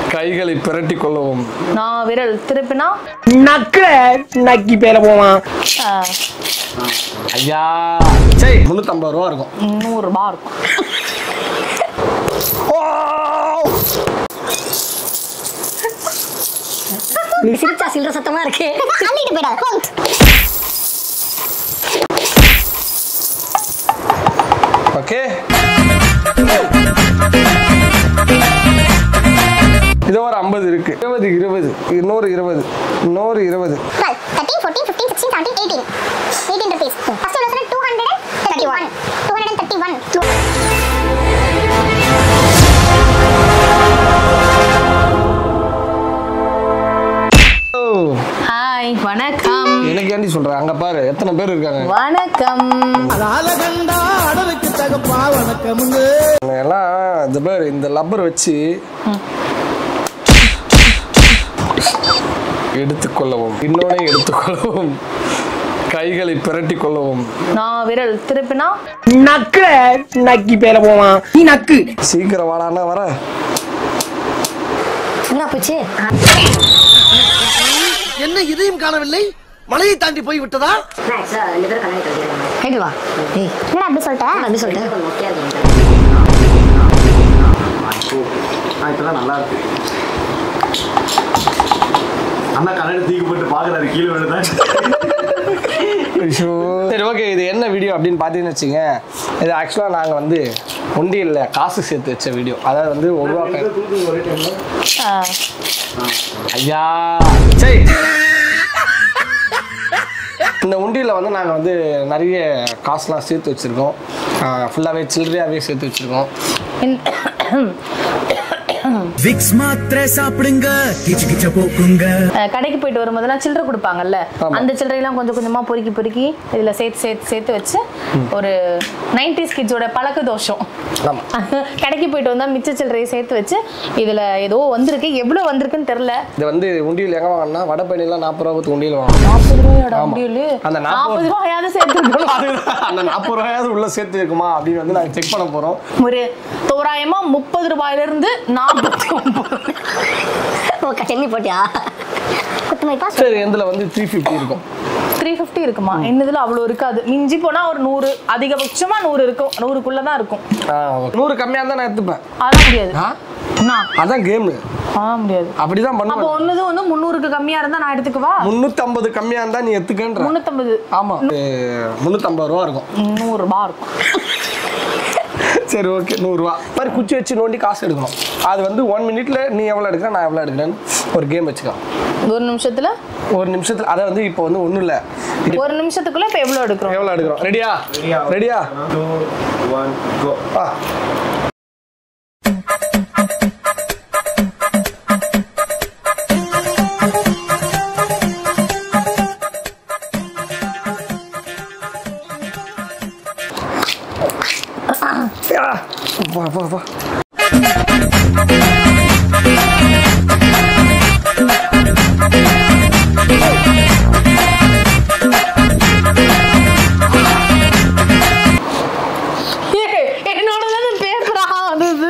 கைகளை பிரட்டி கொள்ளவும் நான் விரல் திருப்பினா நக்கல நக்கி பேர போவான் ஆ, ஐயா சரி முந்நூற்றம்பது ரூபா இருக்கும் நூறு ரூபாய் இருக்கும் நீ சிரிச்சா சில்லற சத்தமா இருக்கு அள்ளிட்டு போயிடாத போங்க ஓகே இது ஒரு ஐம்பது இருக்கு இருபது இருபது இன்னொரு இருபது இன்னொரு இருபது 12, 13, 14, 15, 16, 17, 18. 18 rupees. First one was 231. 231. ஓ, ஹாய் வணக்கம் எனக்கு ஏண்டி சொல்றேன் அங்க பாரு எத்தனை பேர் இருக்காங்க வணக்கம் அழகண்டா அடலுக்கு தகப்பா வணக்கமுங்க இவங்க எல்லாம் இந்த பேர் இந்த லப்பர் வச்சு எடுத்துக்கொள்ளவும் இன்னொன்னே எடுத்துக்கொள்ளவும் கைகளை பிரட்டி கொள்ளவும் நான் விரல் திருப்பினா நக்கல நக்கி பேர போவான் நீ நக்கு சீக்கிரம் வாடான்னா வர என்ன போச்சு என்ன இதையும் காணவில்லை மலையை தாண்டி போய் விட்டதா கைடு வா ஏய் என்னடா அப்படி சொல்லிட்ட அப்படி சொல்லிட்ட இப்பதான் நல்லா இருக்கு அண்ணா கண்ணாடி தூக்கி போட்டு பாக்குறாரு கீழே விழுதான் ஐயோ. சரி ஓகே இது என்ன வீடியோ அப்படின்னு பார்த்தீங்கன்னு வச்சுங்க இது ஆக்சுவலாக நாங்கள் வந்து உண்டியல்ல காசு சேர்த்து வச்ச வீடியோ அதாவது வந்து ஒரு ரூபா காயின். ஆ, ஐயா சரி இந்த உண்டியில் வந்து நாங்கள் வந்து நிறைய காசுலாம் சேர்த்து வச்சுருக்கோம் ஃபுல்லாகவே சில்லறையாகவே சேர்த்து வச்சுருக்கோம் இந்த- விக்ஸ் மாத்திரை சாப்பிடுங்க கிச்சு கிச்ச போக்குங்க அஹ், கடைக்கு போயிட்டு வரும்போதெல்லாம் சில்லறை கொடுப்பாங்கல்ல ஆமா. அந்த சில்லறையெல்லாம் கொஞ்சம் கொஞ்சமா பொறுக்கி பொறுக்கி இதுல சேர்த்து சேர்த்து சேர்த்து வச்சு ஒரு நைன்டிஸ் கிட்ஸோட பழக்க தோஷம் ஆமாம் கடைக்கு போயிட்டு வந்தா மிச்ச சில்லறையை சேர்த்து வச்சு இதுல ஏதோ வந்திருக்கு எவ்வளவு வந்திருக்குன்னு தெரியல இது வந்து உண்டியல் எங்கே வாங்கினா வடபழனிலாம் நாற்பது ரூபா கொடுத்து உண்டியல் வாங்கணும் நாற்பது ரூபாயோட ஆமா. முடியல அந்த நாற்பது- நாற்பது ரூபாயாவது சேர்த்து அதுதான் அந்த நாற்பது ரூபாயாவது உள்ள சேர்த்து இருக்குமா அப்படின்னு வந்து நாங்கள் செக் பண்ண போகிறோம் ஒரு தோராயமா முப்பது ரூபாயில இருந்து நாற்பத்தி ஒன்பது ஓ சென்னி போட்டியா குத்துமை பாஸ் சரி இதில் வந்து த்ரீ ஃபிஃப்டி இருக்கும் த்ரீ ஃபிஃப்டி இருக்குமா என்னதுல அவ்வளவு இருக்காது மிஞ்சி போனா ஒரு நூறு அதிகபட்சமா நூறு இருக்கும் நூறுக்குள்ள தான் இருக்கும் ஆ, okay. நூறு கம்மியாக இருந்தால் நான் எடுத்துப்பேன் அதெல்லாம் முடியாது ஆ என்ன அதான் கேமு அதெல்லாம் முடியாது அப்படிதான் அப்போ பண்ணுவேன் ஒண்ணுது வந்து முந்நூறுக்கு கம்மியா இருந்தா நான் எடுத்துக்கவா முந்நூற்றம்பது கம்மியாக இருந்தால் நீ எடுத்துக்கன்ற முந்நூத்தம்பது ஆமாம் முந்நூற்றம்பது ரூபா இருக்கும் நூறு ரூபாய் இருக்கும் சரி ஓகே நூறுரூவா மாதிரி குச்சி வச்சு நோண்டி காசு எடுக்கணும் அது வந்து ஒன் மினிட்ல நீ எவ்வளோ எடுக்கிற நான் எவ்வளோ எடுக்கிறேன்னு ஒரு கேம் வச்சுக்கலாம் ஒரு நிமிஷத்துல ஒரு நிமிஷத்தில் அதை வந்து இப்போ வந்து ஒன்றும் இல்லை ஒரு நிமிஷத்துக்குள்ள இப்ப எவ்வளவு எடுக்கிறோம் எவ்வளோ எடுக்கிறோம் ரெடியா ரெடியா டூ ஒன் கோ ஆ ஆ, வா வா வா ஏய், என்னோட பேப்பரா வந்தது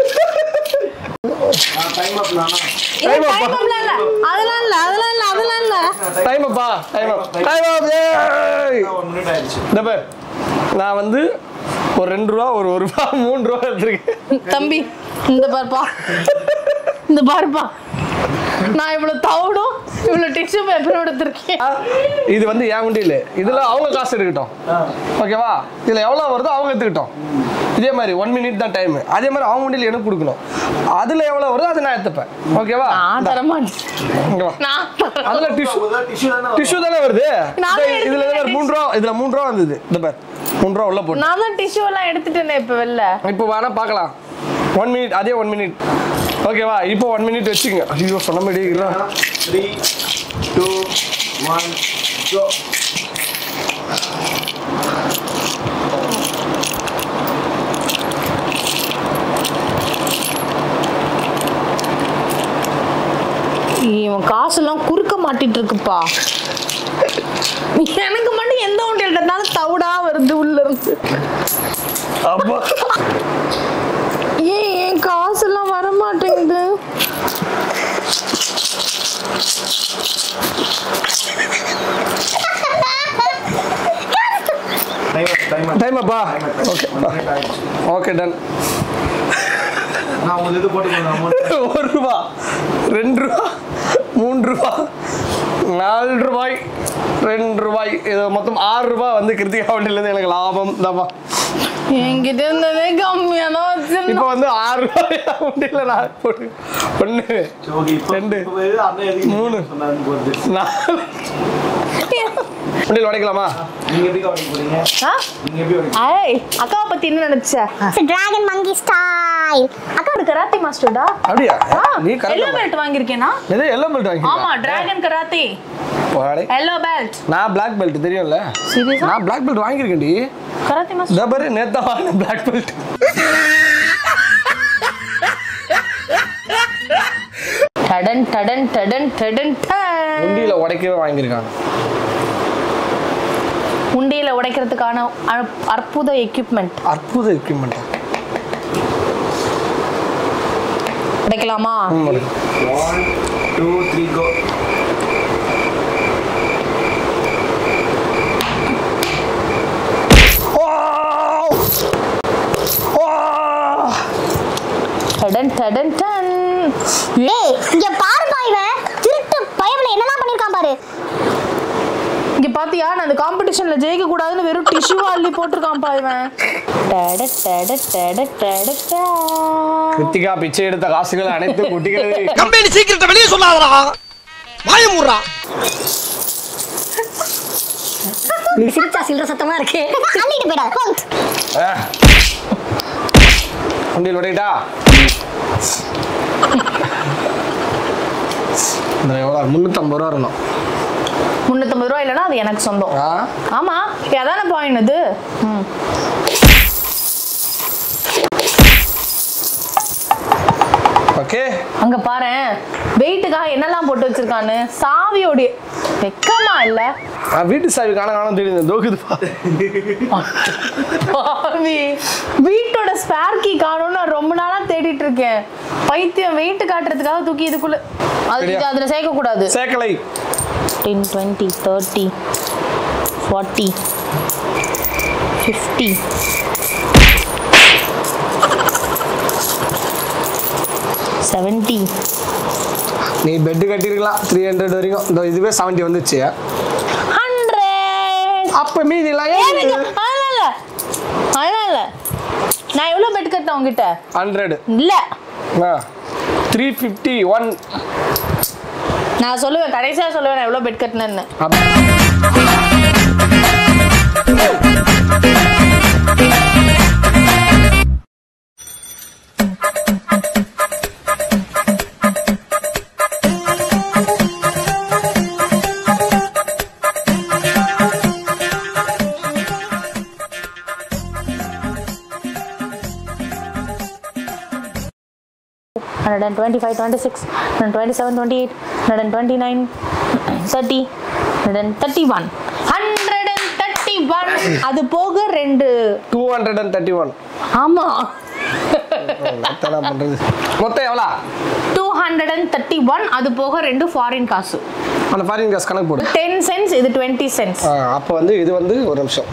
டைம் அப் நானா இல்ல, time up லாம் இல்ல. அதெல்லாம் இல்ல அதெல்லாம் இல்ல அதெல்லாம் இல்ல டைம் அப்பா டைம் அப் டைம் அப் ஏய் ஒன் மினிட் ஆயிடுச்சு இந்த பார் நான் வந்து ஒரு ரெண்டு ரூபா ஒரு ஒரு ரூபா மூணு ரூபா எடுத்துருக்கேன் தம்பி இந்த பாருப்பா இந்த பாருப்பா நான் இவ்வளவு தவிடும் இவ்வளவு டிஷ்யூ பேப்பர் எடுத்திருக்கேன் இது வந்து என் உண்டியல் இதுல அவங்க காசு எடுக்கட்டும் ஓகேவா இதுல எவ்வளவு வருதோ அவங்க எடுத்துக்கிட்டோம் இதே மாதிரி ஒன் மினிட் தான் டைம் அதே மாதிரி அவங்க உண்டியல் எனக்கு கொடுக்கணும் அதுல எவ்வளவு வருதோ அதை நான் எடுத்துப்பேன் ஓகேவா நான் தர மாட்டேன் இங்க வா. நான் தர அதுல டிஷ்யூ டிஷ்யூ தானே டிஷ்யூ தானே வருது நானே இந்த- இதுல எடுத்துக்கிறேன் பாரு, மூணு ரூபா இதுல மூணு ரூபா வந்தது இந்த பார் மூணு ரூபா உள்ள போட்டு நான் தான் டிஷ்யூ எல்லாம் எடுத்துட்டேனே இப்ப வெளில இப்போ வேணா பார்க்கலாம் ஒன் மினிட் அதே ஒன் மினிட் ஓகேவா இப்போ ஒன் மினிட் வச்சுங்க ஐயோ சொன்ன மாதிரி இருக்கிறான் த்ரீ டூ ஒன் கோ இவன் காசெல்லாம் குறுக்க மாட்டிட்டு இருக்குப்பா எனக்கு மட்டும் எந்த உண்டியல் இருந்தாலும் தவிடா வருது உள்ள இருந்து அப்பா ஏன் என் காசெல்லாம் வர மாட்டேங்குது டைமர் டைமர் டைம் அப்பா ஓகே ஓகே டன் நான் உங்களுக்கு இது போட்டுக்கோங்க அமௌண்ட் ஒரு ரூபா ரெண்டு ரூபா மூன்று ரூபா நாலு ரூபாய் ரெண்டு ரூபாய் இது மொத்தம் ஆறு ரூபாய் வந்து கிருத்திகா வண்டியிலேருந்து எனக்கு லாபம் தான்ப்பா என்கிட்ட இருந்ததே கம்மியா தான் வச்சிருந்தோம் இப்போ வந்து ஆறு ரூபாய் வண்டியில் நான் போட்டு ஒன்று ஓகே இப்போ ரெண்டு. இப்போ இது அண்ணன் எதுக்கு மூணு. சொன்னாருன்னு போகுது நாலு வண்டியில் உடைக்கலாமா நீங்க எப்படி கவனிக்க போறீங்க ஆ? நீங்க எப்படி கவனிக்க ஏய் அக்காவை பத்தி என்ன நினைச்ச டிராகன் மங்கி ஸ்டைல் அக்கா ஒரு கராத்தே மாஸ்டர்டா அப்படியா நீ எல்லோ கரெக்டாக பெல்ட் வாங்கியிருக்கேனா எது எல்லோ பெல்ட் வாங்கி ஆமா டிராகன் கராத்தே எல்லோ பெல்ட் நான் பிளாக் பெல்ட் தெரியும்ல சீரியஸா நான் பிளாக் பெல்ட் வாங்கியிருக்கேன்டி கராத்தே மாஸ்டர் இந்த பாரு நேத்தா வாங்கின பிளாக் பெல்ட் டடன் டடன் டடன் டடன் டன். வண்டியில் உடைக்கவே வாங்கியிருக்காங்க உண்டியில உடைக்கிறதுக்கான அ- அற்புத எக்யூப்மெண்ட் அற்புத எக்யூப்மெண்ட் உடைக்கலாமா ஒன் டூ த்ரீ கோ டடன் டடன் டன் ஏய் இங்க பாருப்பா இவன் திருட்டு பயவுல என்னலாம் பண்ணிருக்கான் பாரு இங்க பாத்தியா நான் அந்த காம்படிஷன்ல ஜெயிக்க கூடாதுன்னு வெறும் டிஷ்யூ அள்ளி போட்டிருக்கான்ப்பா இவன் டட டட டட டட டா. கிருத்திகா பிச்சை எடுத்த காசுகள் அனைத்தும் குட்டிகளை கம்பெனி சீக்கிரத்தை வெளியே சொல்லாதடா வாய மூடுறா நீ சிரிச்சா சில்லற சத்தமா இருக்கு அள்ளிட்டு போயிடா போங்க வண்டியில் உடையிட்டா இந்த எவ்வளோ முந்நூற்றம்பது ரூபா இருக்கணும் முந்நூத்தம்பது ரூபா இல்லைன்னா அது எனக்கு சொந்தம் ஆ ஆமா அதான பாயிண்ட் அது ம். ஓகே அங்க பாரு வெயிட்டுக்காக என்னெல்லாம் போட்டு வச்சிருக்கான்னு சாவியோடைய வெக்கமா இல்ல நான் வீட்டு சாவி காண காண தெரியுது தோக்குதுப்பா பாவி வீட்டோட ஸ்பேர் கீ காணும்னு நான் ரொம்ப நாளா தேடிட்டு இருக்கேன் பைத்தியம் வெயிட் காட்டுறதுக்காக தூக்கி இதுக்குள்ள அது சரியா? இது அதுல சேர்க்க கூடாது சேக்கலை ten twenty thirty forty fifty seventy நீ பெட்டு கட்டியிருக்கலாம் த்ரீ ஹண்ட்ரட் வரைக்கும் இந்த இதுவே செவன்ட்டி வந்துச்சு ஹண்ட்ரட் அப்போ மீதி எல்லாம் அதனால அதனால நான் எவ்வளோ பெட் கட்டினேன் உங்ககிட்ட ஹண்ட்ரடு இல்ல த்ரீ ஃபிஃப்டி ஒன் நான் சொல்லுவேன் கடைசியா சொல்லுவேன் நான் எவ்வளோ பெட் கட்டினேன்னு hundred and twenty five twenty six hundred twenty seven twenty eight hundred and twenty nine thirty hundred and thirty one hundred and thirty one அது போக ரெண்டு two hundred and thirty one ஆமா என்ன பண்ணுறது மொத்தம் எவ்வளோ two hundred and thirty one அது போக ரெண்டு ஃபாரின் காசு அந்த ஃபாரின் காசு கணக்கு போடு டென் சென்ஸ் இது டுவெண்ட்டி சென்ஸ் ஆ, அப்போ வந்து இது வந்து ஒரு நிமிஷம்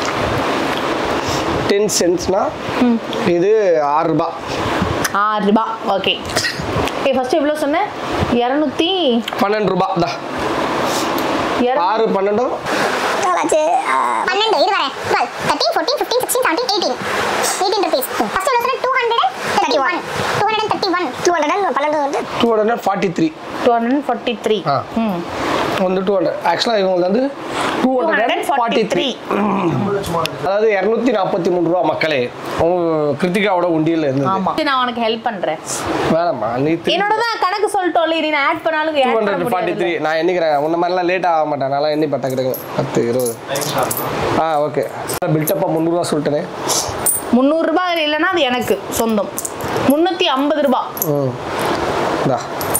டென் சென்ட்ஸ்னா இது ஆறு ரூபாய் ஆறு ரூபா ஓகே ஏ ஃபர்ஸ்ட் எவ்வளோ சொன்னேன் இரநூத்தி பன்னெண்டு ரூபாய் தான் இர- ஆறு பன்னெண்டும் பன்னெண்டு இது வரேன் twelve thirteen fourteen fifteen sixteen seventeen eighteen eighteen rupees first எவ்வளோ சொன்னேன் two hundred thirty one two hundred thirty one two hundred பன்னெண்டு வந்து two hundred forty three two hundred forty three ஆ. ம் வந்து டூ ஹண்ட்ரட் ஆக்சுவலாக இவங்க வந்து டூ ஹண்ட்ரட் ஃபார்ட்டி த்ரீ அதாவது இரநூத்தி நாற்பத்தி மூணு ரூபா மக்களே உங்க கிருத்திகாவோட உண்டியல் இருந்தது ஆமா நான் உனக்கு ஹெல்ப் பண்றேன் வேணாம்மா நீ என்னோட தான் கணக்கு சொல்லிட்டோம்ல நீ நான் ஆட் பண்ணாலும் டூ add பண்ண ஹண்ட்ரட் ஃபார்ட்டி த்ரீ முடியாதுல்ல. நான் எண்ணிக்கிறேன் உன்ன மாதிரிலாம் லேட் ஆக மாட்டேன் நல்லா எண்ணி பட்டா கிடைக்கும் பத்து இருபது ஆ ஓகே பில்டப்பாக முந்நூறுரூவா சொல்லிட்டேனே முந்நூறு ரூபாய் இல்லைன்னா அது எனக்கு சொந்தம் முந்நூற்றி ஐம்பது ரூபாய் ம் இந்தா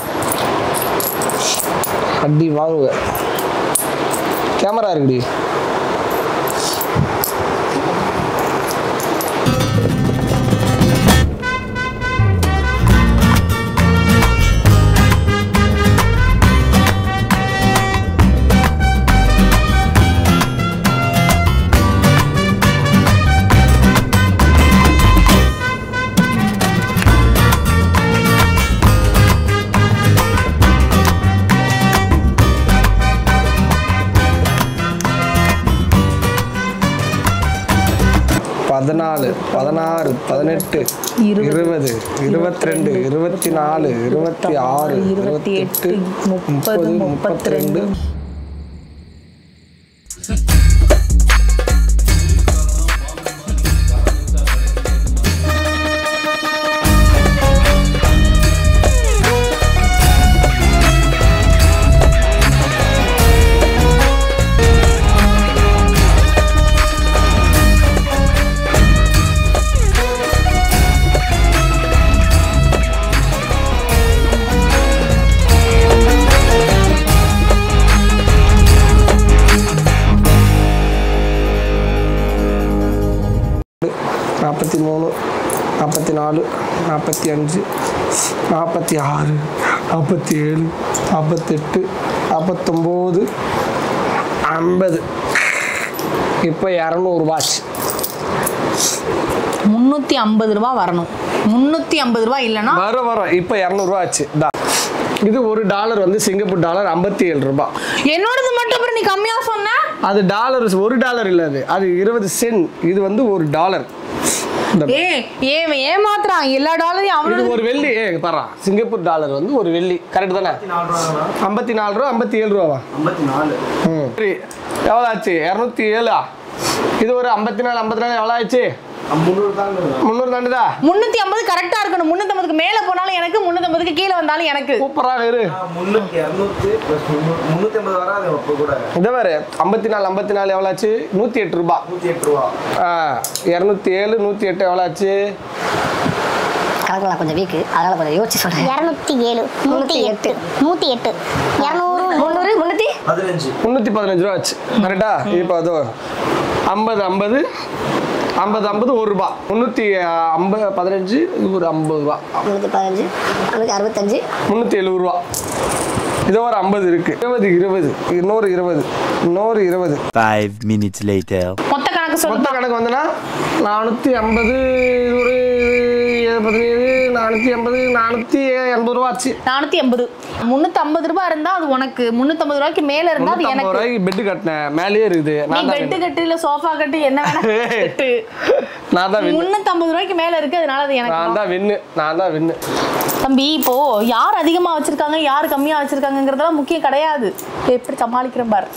அடி வாங்குவ கேமரா இருக்குடி பதினாலு பதினாறு பதினெட்டு இருபது இருபத்தி ரெண்டு இருபத்தி நாலு இருபத்தி ஆறு இருபத்தி எட்டு முப்பது முப்பத்தி ரெண்டு நாற்பத்தி மூணு நாற்பத்தி நாலு நாற்பத்தி அஞ்சு நாற்பத்தி ஆறு நாற்பத்தி ஏழு நாற்பத்தெட்டு நாற்பத்தொம்போது ஐம்பது இப்போ இரநூறுபாச்சு முந்நூற்றி ஐம்பது ரூபா வரணும் முந்நூற்றி ஐம்பது ரூபா இல்லைன்னா வரும் வரும் இப்போ இரநூறுவா ஆச்சு தா இது ஒரு டாலர் வந்து சிங்கப்பூர் டாலர் ஐம்பத்தி ஏழு ரூபாய் என்னோடது மட்டும் அப்புறம் நீ கம்மியாக சொன்ன அது டாலர் ஒரு டாலர் இல்லை அது அது இருபது சென்ட் இது வந்து ஒரு டாலர் இந்த ஏ ஏ ஏமாத்துறான் எல்லா டாலரையும் இது அவனோட ஒரு வெள்ளி ஏ பாரா சிங்கப்பூர் டாலர் வந்து ஒரு வெள்ளி கரெக்ட் தானே நாலு ரூபாங்கண்ணா ஐம்பத்தி நாலு ரூபா ஐம்பத்தி ஏழு ரூபாவா ஐம்பத்தி நாலு ம் சரி எவ்வளோ ஆச்சு இரநூத்தி ஏழா இது ஒரு ஐம்பத்தி நாலு ஐம்பத்தி நாலு எவ்வளோ ஆச்சு முந்நூறு தாங்க முந்நூறு தாண்டுதா முந்நூற்றி ஐம்பது கரெக்டாக இருக்கணும் முந்நூற்றம்பதுக்கு மேலே போனாலும் எனக்கு முந்நூற்றம்பதுக்கு கீழே வந்தாலும் எனக்கு சூப்பராக இரு முந்நூற்றி இரநூத்தி ப்ளஸ் முந்நூறு முந்நூற்றி ஐம்பது வராது இப்போ கூட இதை வேறு ஐம்பத்தி நாலு ஐம்பத்தி நாலு எவ்வளோ ஆச்சு நூற்றி எட்டு ரூபா நூற்றி எட்டு ரூபா ஆ இரநூத்தி ஏழு நூற்றி எட்டு எவ்வளோ ஆச்சு கணக்கில் கொஞ்சம் வீக்கு அதனால கொஞ்சம் யோசிச்சு சொல்றேன் இரநூத்தி ஏழு நூற்றி எட்டு நூற்றி எட்டு இரநூறு முந்நூறு முந்நூற்றி பதினஞ்சு முந்நூற்றி பதினஞ்சு ரூபா ஆச்சு கரெக்டா இப்போ அது ஐம்பது ஐம்பது ஐம்பது ஐம்பது ஒரு ரூபா முந்நூற்றி ஐம்பது பதினஞ்சு இது ஒரு ஐம்பது ரூபா முந்நூற்றி பதினஞ்சு முந்நூற்றி அறுபத்தஞ்சு முந்நூற்றி எழுபது ரூபா இதோ ஒரு ஐம்பது இருக்கு இருபது இருபது இன்னொரு இருபது இன்னொரு இருபது Five minutes later. மொத்த கணக்கு மொத்த சொல்லுப்பா கணக்கு வந்தனா நானூற்றி ஐம்பது இது ஒரு பதினேழு நானூற்றி ஐம்பது நானூற்றி எண்பது ரூபா ஆச்சு நானூற்றி எண்பது முந்நூற்றி ஐம்பது ரூபாய் இருந்தால் அது உனக்கு முந்நூற்றம்பது ரூபாய்க்கு மேலே இருந்தால் அது முந்நூற்றம்பது எனக்கு ரூபாய்க்கு பெட்டு கட்டினேன் மேலேயே இருக்குது நீ நான் தான் பெட்டு win. கட்டு இல்ல சோஃபா கட்டு என்ன வேணா கட்டு நான் தான் வின்னு முந்நூற்றம்பது ரூபாய்க்கு மேலே இருக்கு அதனால அது எனக்கு நான் தான். தான் வின்னு நான் தான் வின்னு தம்பி இப்போ யார் அதிகமா வச்சிருக்காங்க யார் கம்மியா வச்சிருக்காங்கங்கிறதெல்லாம் முக்கியம் கிடையாது இப்ப எப்படி சமாளிக்கிறேன் பாரு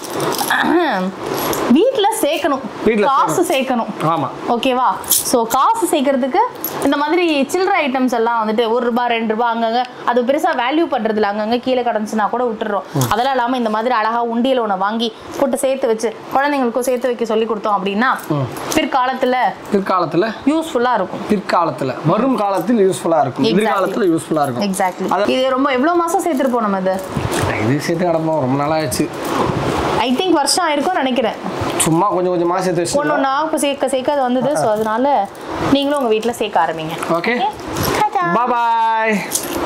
வீட்ல சேர்க்கணும் வீட்ல காசு சேர்க்கணும் ஆமாம் ஓகேவா ஸோ காசு சேர்க்கறதுக்கு இந்த மாதிரி சில்லற ஐட்டம்ஸ் எல்லாம் வந்துட்டு ஒரு ரூபாய் ரெண்டு ரூபாய் அங்கங்க அது பெருசா வேல்யூ பண்றது இல்லை அங்கங்க கீழே கிடந்துச்சுன்னா கூட விட்டுறோம் அதெல்லாம் இல்லாம இந்த மாதிரி அழகா உண்டியல் ஒன்று வாங்கி போட்டு சேர்த்து வச்சு குழந்தைங்களுக்கும் சேர்த்து வைக்க சொல்லி கொடுத்தோம் அப்படின்னா பிற்காலத்துல பிற்காலத்தில் யூஸ்ஃபுல்லா இருக்கும் பிற்காலத்தில் வரும் காலத்தில் யூஸ்ஃபுல்லாக இருக்கும் Exactly. எதிர்காலத்தில் யூஸ்ஃபுல்லாக இருக்கும் எக்ஸாக்ட்லி அதான் இது ரொம்ப எவ்வளவு மாசம் சேர்த்துருப்போம் நம்ம இது இது சேர்த்து கிடப்போம் ரொம்ப நாளாச்சு ஐ திங்க் வருஷம் ஆயிருக்கும்னு நினைக்கிறேன் சும்மா கொஞ்சம் கொஞ்சமாக சேர்த்து ஒன்று வச்சு ஒன்றா இப்போ சேர்க்க சேர்க்க அது வந்தது ஸோ அதனால நீங்களும் உங்கள் வீட்டில் சேர்க்க ஆரம்பிங்க ஓகே பாய்